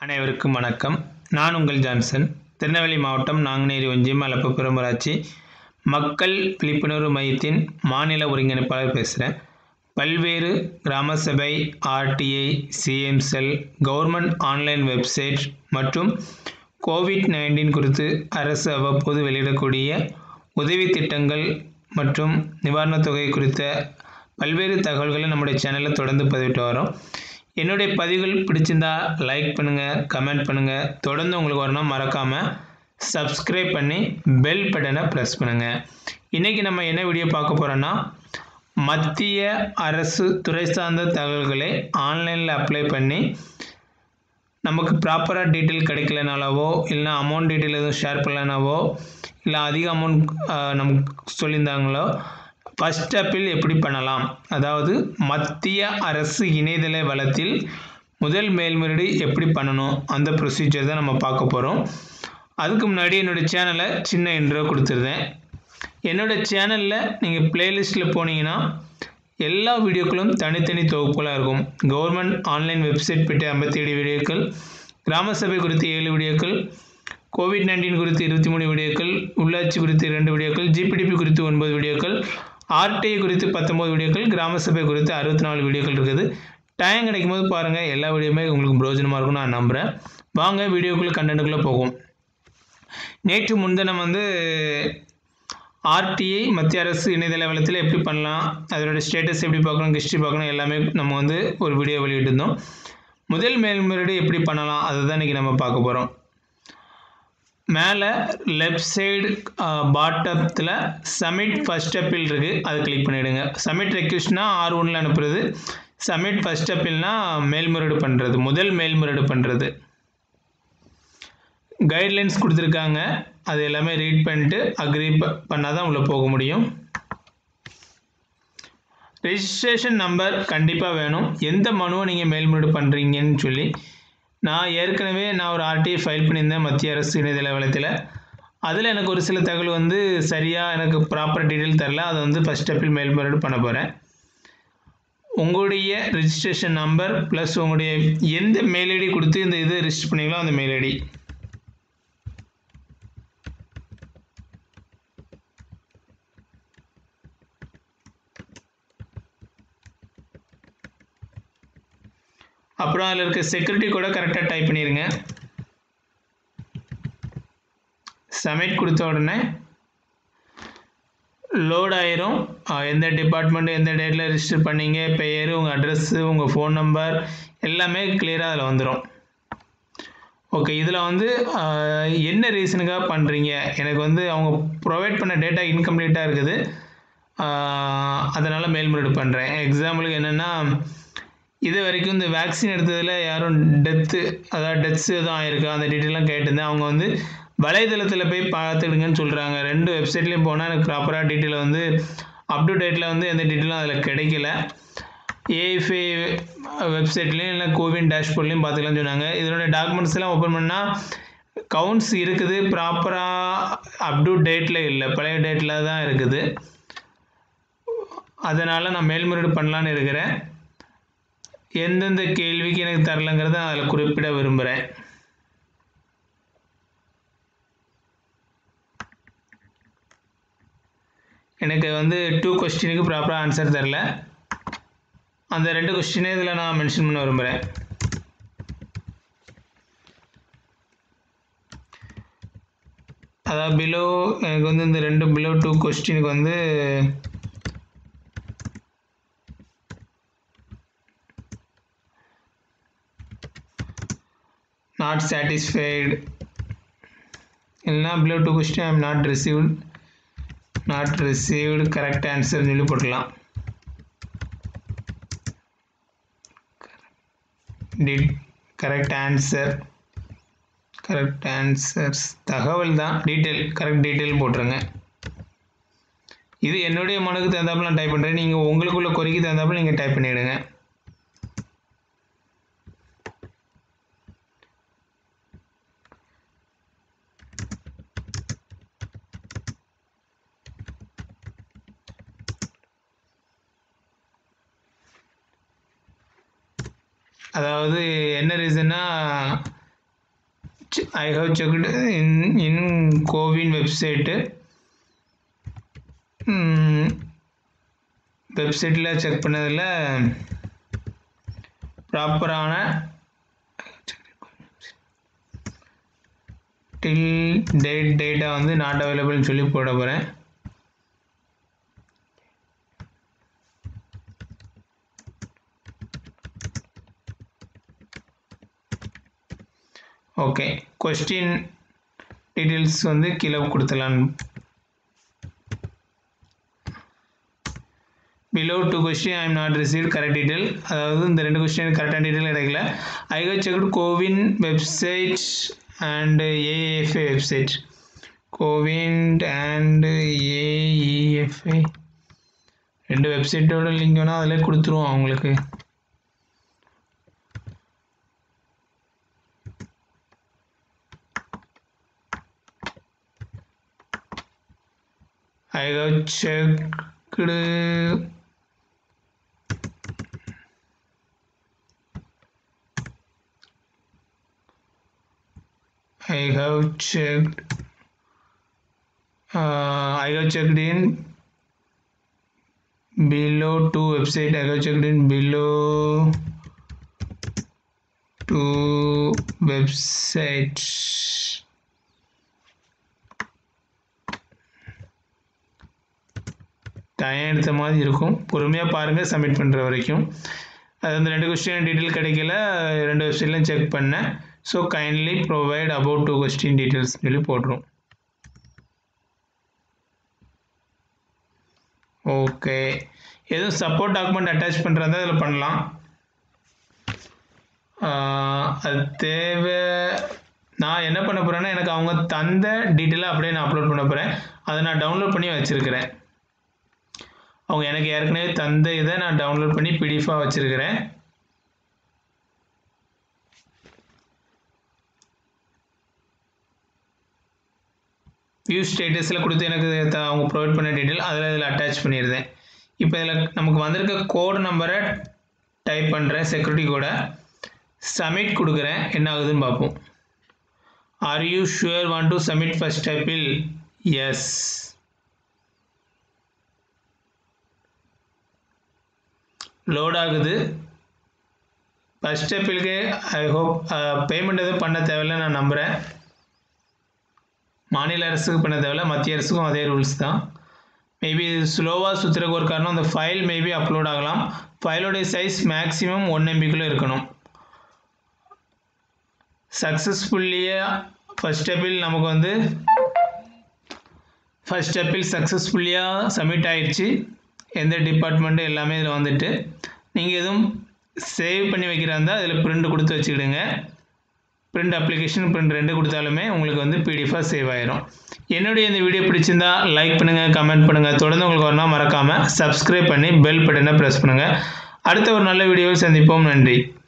அனைவருக்கும் வணக்கம் நான் உங்கள் ஜான்சன் திருநெல்வேலி மாவட்டம் நாங்குநேரி ஒன்றியம் அலப்பபுரம் ஊராட்சி மக்கள் விழிப்புணர்வு மையத்தின் மாநில ஒருங்கிணைப்பாளர் பேசுகிறேன் பல்வேறு கிராம சபை RTI CM cell government online website மற்றும் கோவிட் நைன்டீன் குறித்து அரசு அவ்வப்போது வெளியிடக்கூடிய உதவி திட்டங்கள் மற்றும் நிவாரணத் தொகை குறித்த பல்வேறு தகவல்களை நம்முடைய சேனலில் தொடர்ந்து பதிவிட்டு வரோம் என்னுடைய பதிவுகள் பிடிச்சிருந்தா லைக் பண்ணுங்கள் கமெண்ட் பண்ணுங்கள் தொடர்ந்து உங்களுக்கு வரணும் மறக்காமல் சப்ஸ்கிரைப் பண்ணி பெல் பட்டனை ப்ரெஸ் பண்ணுங்கள் இன்றைக்கி நம்ம என்ன வீடியோ பார்க்க போகிறோன்னா மத்திய அரசு துறை சார்ந்த தகவல்களை ஆன்லைனில் அப்ளை பண்ணி நமக்கு ப்ராப்பராக டீட்டெயில் கிடைக்கலனாலவோ இல்லைனா அமௌண்ட் டீட்டெயில் எதுவும் ஷேர் பண்ணலனாவோ இல்லை அதிக அமௌண்ட் நமக்கு சொல்லியிருந்தாங்களோ ஃபஸ்ட் ஸ்டெப்பில் எப்படி பண்ணலாம் அதாவது மத்திய அரசு இணையதள வளத்தில் முதல் மேல்முறையீடு எப்படி பண்ணணும் அந்த ப்ரொசீஜர் தான் நம்ம பார்க்க போகிறோம் அதுக்கு முன்னாடி என்னோடய சேனலை சின்ன இன்ட்ரோ கொடுத்துருந்தேன் என்னோடய சேனலில் நீங்கள் ப்ளேலிஸ்ட்டில் போனீங்கன்னா எல்லா வீடியோக்களும் தனித்தனி தொகுப்புகளாக இருக்கும் கவர்மெண்ட் ஆன்லைன் வெப்சைட் பற்றி ஐம்பத்தி ஏழு வீடியோக்கள் கிராம சபை குறித்து ஏழு வீடியோக்கள் கோவிட் நைன்டீன் குறித்து இருபத்தி மூணு வீடியோக்கள் உள்ளாட்சி குறித்து இரண்டு வீடியோக்கள் ஜிபிடிபி குறித்து ஒன்பது வீடியோக்கள் ஆர்டிஐ குறித்து பத்தொம்பது வீடியோக்கள் கிராம சபை குறித்து அறுபத்தி நாலு வீடியோக்கள் இருக்குது டைம் கிடைக்கும் போது பாருங்கள் எல்லா வீடியோமே உங்களுக்கு பிரோஜனமாக இருக்கும்னு நான் நம்புகிறேன் வாங்க வீடியோக்குள்ளே கண்டென்ட்டுக்குள்ளே போகும் நேற்று முன்தினம் வந்து ஆர்டிஐ மத்திய அரசு இணையதள வளத்தில் எப்படி பண்ணலாம் அதோட ஸ்டேட்டஸ் எப்படி பார்க்கணும் ஹிஸ்ட்ரி பார்க்கணும் எல்லாமே நம்ம வந்து ஒரு வீடியோ வெளியிட்டிருந்தோம் முதல் மேல்முறையீடு எப்படி பண்ணலாம் அதை தான் இன்றைக்கி நம்ம பார்க்க போகிறோம் மேலே லெஃப்ட் சைடு பாட்டத்தில் சப்மிட் ஃபஸ்ட் ஸ்டெப்பில் இருக்குது அதை கிளிக் பண்ணிவிடுங்க சப்மிட் ரெக்வஸ்ட்னா ஆர் ஒன்றில் அனுப்புறது சப்மிட் ஃபஸ்ட் ஸ்டெப்பில்னா மேல்முறையீடு பண்ணுறது முதல் மேல்முறையீடு பண்ணுறது கைட்லைன்ஸ் கொடுத்துருக்காங்க அது எல்லாமே ரீட் பண்ணிட்டு அக்ரி பண்ணால் தான் உள்ளே போக முடியும் ரெஜிஸ்ட்ரேஷன் நம்பர் கண்டிப்பாக வேணும் எந்த மனுவை நீங்கள் மேல்முறையீடு பண்ணுறீங்கன்னு சொல்லி நான் ஏற்கனவே நான் ஒரு ஆர்டிஐ ஃபைல் பண்ணியிருந்தேன் மத்திய அரசு இணையதள வளத்தில் அதில் எனக்கு ஒரு சில தகவல் வந்து சரியாக எனக்கு ப்ராப்பர் டீட்டெயில் தரல அதை வந்து ஃபஸ்ட் ஸ்டெப்பில் மேல்முறையீடு பண்ண போகிறேன் உங்களுடைய ரிஜிஸ்ட்ரேஷன் நம்பர் ப்ளஸ் உங்களுடைய எந்த மெயில் ஐடி கொடுத்து இந்த இது ரிஜிஸ்டர் பண்ணீங்களோ அந்த மெயில் ஐடி அப்புறம் அதில் இருக்க செக்யூரிட்டி கூட கரெக்டாக டைப் பண்ணிடுங்க சப்மிட் கொடுத்த உடனே லோட் ஆயிரும் எந்த டிபார்ட்மெண்ட் எந்த டேட்டில் ரிஜிஸ்டர் பண்ணீங்க பெயர் உங்கள் அட்ரஸ்ஸு உங்கள் ஃபோன் நம்பர் எல்லாமே கிளியராக அதில் வந்துடும் ஓகே இதில் வந்து என்ன ரீசனுக்காக பண்ணுறீங்க எனக்கு வந்து அவங்க ப்ரொவைட் பண்ண டேட்டா இன்கம்ப்ளீட்டாக இருக்குது அதனால் மேல்முறையீடு பண்ணுறேன் எக்ஸாம்பிளுக்கு என்னென்னா இது வரைக்கும் இந்த வேக்சின் எடுத்ததில் யாரும் டெத்து அதாவது டெத்ஸ் எதுவும் ஆயிருக்கா அந்த டீட்டெயிலாம் கேட்டிருந்தேன் அவங்க வந்து வலைதளத்தில் போய் பார்த்துடுங்கன்னு சொல்கிறாங்க ரெண்டு வெப்சைட்லேயும் போனால் எனக்கு ப்ராப்பராக டீட்டெயில் வந்து அப் டு டேட்டில் வந்து எந்த டீட்டெயிலும் அதில் கிடைக்கல ஏஎஃப்ஐ வெப்சைட்லேயும் இல்லை கோவின் டேஷ்போர்ட்லேயும் பார்த்துக்கலாம்னு சொன்னாங்க இதனோட டாக்குமெண்ட்ஸ் எல்லாம் ஓப்பன் பண்ணால் கவுண்ட்ஸ் இருக்குது ப்ராப்பராக அப் டு டேட்டில் இல்லை பழைய டேட்டில் தான் இருக்குது அதனால் நான் மேல்முறையீடு பண்ணலான்னு இருக்கிறேன் எந்தெந்த கேள்விக்கு எனக்கு தரலங்கிறத அதில் குறிப்பிட விரும்புகிறேன் எனக்கு வந்து டூ கொஸ்டினுக்கு ப்ராப்பராக ஆன்சர் தரல அந்த ரெண்டு கொஸ்டினே இதில் நான் மென்ஷன் பண்ண விரும்புகிறேன் அதாவது பிலோ எனக்கு வந்து இந்த ரெண்டு பிலோ டூ கொஸ்டினுக்கு வந்து நாட் சாட்டிஸ்ஃபைடு இல்லைனா below two question I'm not received not received correct ஆன்சர்னு சொல்லி போட்டுக்கலாம் did correct answer correct answers தகவல் தான் டீட்டெயில் கரெக்ட் டீட்டெயில் போட்டுருங்க இது என்னுடைய மனுக்கு தகுந்தாப்பில் நான் டைப் பண்ணுறேன் நீங்கள் உங்களுக்குள்ள குறைக்கு தகுந்தாப்பில் நீங்கள் டைப் பண்ணிவிடுங்க அதாவது என்ன ரீசன்னா I have checked in in CoWIN website வெப்சைட்டில் செக் பண்ணதில் ப்ராப்பரான டில் டேட் டேட்டா வந்து நாட் அவைலபிள்னு சொல்லி போட போகிறேன் ஓகே கொஸ்டின் டீட்டெயில்ஸ் வந்து கீழே கொடுத்துலாம் below two question I am not receive correct detail அதாவது இந்த ரெண்டு கொஸ்டின் கரெக்டான டீட்டெயில் கிடைக்கல I go check CoWIN website and AFA website CoWIN and AEFI ரெண்டு வெப்சைட்டோட லிங்க் வேணால் அதில் கொடுத்துருவோம் அவங்களுக்கு I have checked I have checked uh, I have checked in below two website I have checked in below two websites time எடுத்த மாதிரி இருக்கும் பொறுமையாக பாருங்கள் சப்மிட் பண்ணுற வரைக்கும் அது அந்த ரெண்டு கொஸ்டின் டீட்டெயில் கிடைக்கல ரெண்டு வெப்சைட்லையும் செக் பண்ணேன் so kindly provide about two question details சொல்லி போட்டுரும் ஓகே எதுவும் சப்போர்ட் டாக்குமெண்ட் அட்டாச் பண்ணுறதா அதில் பண்ணலாம் அது தேவை நான் என்ன பண்ண போகிறேன்னா எனக்கு அவங்க தந்த டீட்டெயிலாக அப்படியே நான் அப்லோட் பண்ண போகிறேன் அதை நான் டவுன்லோட் பண்ணி வச்சுருக்கிறேன் அவங்க எனக்கு ஏற்கனவே தந்த இதை நான் டவுன்லோட் பண்ணி பிடிஎஃபாக வச்சுருக்கிறேன் வியூ ஸ்டேட்டஸில் கொடுத்து எனக்கு த- அவங்க ப்ரொவைட் பண்ண டீட்டெயில் அதில் இதில் அட்டாச் பண்ணியிருந்தேன் இப்போ இதில் நமக்கு வந்திருக்க கோட் நம்பரை டைப் பண்ணுறேன் செக்யூரிட்டி கோடை சப்மிட் கொடுக்குறேன் என்ன ஆகுதுன்னு பார்ப்போம் are you sure want to submit first டைப்பில் எஸ் லோட் ஆகுது ஃபஸ்ட் ஸ்டெப்பிலுக்கு ஐ ஹோப் பேமெண்ட் எதுவும் பண்ண தேவையில்லை நான் நம்புகிறேன் மாநில அரசுக்கு பண்ண தேவையில்ல மத்திய அரசுக்கும் அதே ரூல்ஸ் தான் மேபி ஸ்லோவாக சுற்றுறக்கு ஒரு காரணம் அந்த ஃபைல் மேபி அப்லோட் ஆகலாம் ஃபைலோடைய சைஸ் மேக்ஸிமம் ஒன் எம்பிக்குள்ளே இருக்கணும் சக்ஸஸ்ஃபுல்லியாக ஃபஸ்ட் ஸ்டெப்பில் நமக்கு வந்து ஃபஸ்ட் ஸ்டெப்பில் சக்ஸஸ்ஃபுல்லியாக சப்மிட் ஆயிடுச்சு எந்த டிபார்ட்மெண்ட்டு எல்லாமே இதில் வந்துட்டு நீங்கள் எதுவும் சேவ் பண்ணி வைக்கிறா இருந்தால் அதில் பிரிண்ட் கொடுத்து வச்சுக்கிடுங்க பிரிண்ட் அப்ளிகேஷன் பிரிண்ட் ரெண்டு கொடுத்தாலுமே உங்களுக்கு வந்து பிடிஎஃபாக சேவ் ஆயிரும் என்னுடைய இந்த வீடியோ பிடிச்சிருந்தா லைக் பண்ணுங்கள் கமெண்ட் பண்ணுங்கள் தொடர்ந்து உங்களுக்கு வரணும் மறக்காமல் சப்ஸ்கிரைப் பண்ணி பெல் பட்டனை ப்ரெஸ் பண்ணுங்கள் அடுத்த ஒரு நல்ல வீடியோவில் சந்திப்போம் நன்றி